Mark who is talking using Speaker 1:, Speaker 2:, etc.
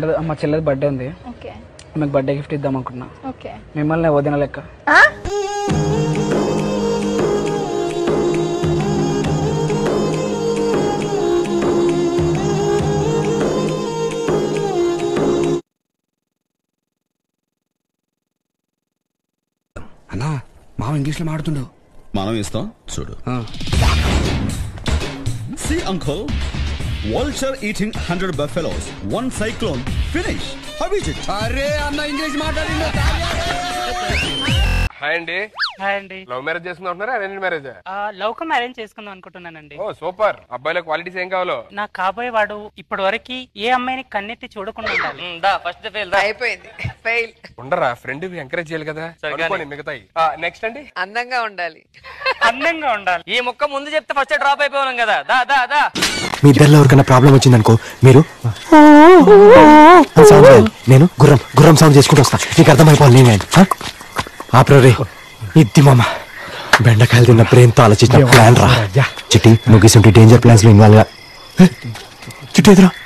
Speaker 1: మా చెల్లెది బర్త్డే ఉంది
Speaker 2: ఓకే
Speaker 1: మీకు బర్త్డే గిఫ్ట్ ఇద్దాం అనుకున్నా
Speaker 2: ఓకే
Speaker 1: మిమ్మల్ని వదిన లెక్క
Speaker 3: అన్నా మావ ఇంగ్లీష్ లో మాడుతుండు
Speaker 4: మనం ఇస్తాం చూడు see uncle vulture eating hundred buffaloes one cyclone finish how is it
Speaker 3: అరే అన్న ఇంగ్లీష్ మాట్లాడిండు
Speaker 5: హాయ్ అండి
Speaker 6: హాయ్ అండి
Speaker 5: లవ్ మ్యారేజ్ చేసుకుంటున్నారా arrange marriage
Speaker 6: love come arrange చేసుకుందాం అనుకుంటున్నానండి
Speaker 5: ఓ సూపర్ అబ్బాయిల క్వాలిటీస్ ఏం కావాలో
Speaker 6: నా కాబోయే వాడు ఇప్పటి వరకు ఏ అమ్మాయిని కన్నెత్తి చూడకుండా ఉండాలి
Speaker 7: ఫస్ట్ ఫెయిల్
Speaker 8: అయిపోయింది ఫెయిల్
Speaker 5: ఉండరా ఫ్రెండ్ ఎంకరేజ్ చేయాలి కదా అనుకోండి మిగతాయి నెక్స్ట్ అండి
Speaker 8: అందంగా ఉండాలి
Speaker 6: అందంగా ఉండాలి
Speaker 7: ఈ ముక్క ముందు చెప్తే ఫస్ట్ డ్రాప్ అయిపోయాం కదా దా దా దా
Speaker 9: మీ ఇద్దరిలో ఎవరికైనా ప్రాబ్లం వచ్చిందనుకో మీరు అని సౌండ్ చేయాలి నేను గుర్రం గుర్రం సౌండ్ చేసుకుంటూ వస్తా నీకు అర్థమైపోవాలి నేను ఆపరా రే ఇద్ది మామ బెండకాయలు తిన్న బ్రెయిన్తో ఆలోచించిన ప్లాన్ రా చిట్టి నువ్వు డేంజర్ ప్లాన్స్ లో ఇన్వాల్వ్ గా చిట్టి ఎదురా